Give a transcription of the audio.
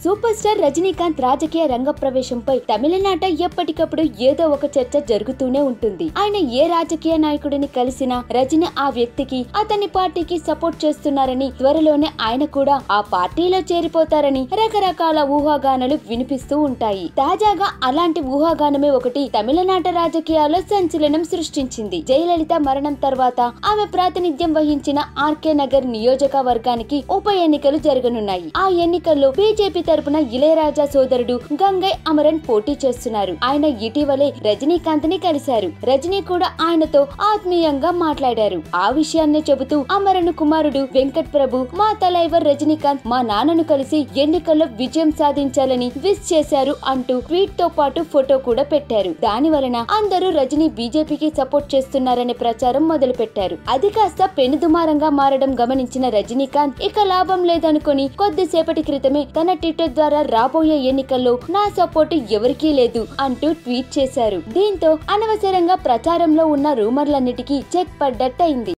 super star Rajinikanth రాజకీయ రంగ ప్రవేశంపై తమిళనాట ఎప్పటికప్పుడు ఏదో ఒక చర్చ జరుగుతూనే ఉంటుంది ఆయన ఏ రాజకీయ నాయకుడిని కలిసినా రజని ఆ వ్యక్తికి అతని పార్టీకి సపోర్ట్ చేస్తున్నారని త్వరలోనే ఆయన కూడా ఆ పార్టీలో చేరిపోతారని రకరకాల ఊహాగానాలు వినిపిస్తూ ఉంటాయి తాజాగా అలాంటి ఊహాగానమే ఒకటి తమిళనాట రాజకీయాల్లో సంచలనం సృష్టించింది జయలలిత మరణం తర్వాత ఆమె ప్రాతినిధ్యం వహించిన ఆర్కే నగర్ నియోజకవర్గానికి ఉప ఎన్నికలు జరగనున్నాయి ఆ ఎన్నికల్లో బీజేపీ తరపున ఇళయరాజా సోదరుడు గంగై అమరన్ పోటీ చేస్తున్నారు ఆయన ఇటీవలే రజనీకాంత్ ని కలిశారు రజనీ కూడా ఆయనతో ఆత్మీయంగా మాట్లాడారు ఆ విషయాన్నే చెబుతూ అమరన్ కుమారుడు వెంకట్ ప్రభు మా తలైవర్ రజనీకాంత్ మా నాన్నను కలిసి ఎన్నికల్లో విజయం సాధించాలని విష్ చేశారు అంటూ ట్వీట్ తో పాటు ఫోటో కూడా పెట్టారు దాని వలన అందరూ రజనీ బీజేపీకి సపోర్ట్ చేస్తున్నారనే ప్రచారం మొదలు పెట్టారు అది కాస్త పెనుదుమారంగా మారడం గమనించిన రజనీకాంత్ ఇక లాభం లేదనుకుని కొద్దిసేపటి క్రితమే తన ట్విట్టర్ ద్వారా రాబోయే ఎన్నికల్లో నా సపోర్టు ఎవరికీ లేదు అంటూ ట్వీట్ చేశారు దీంతో అనవసరంగా ప్రచారంలో ఉన్న రూమర్లన్నిటికీ చెక్ పడ్డట్టయింది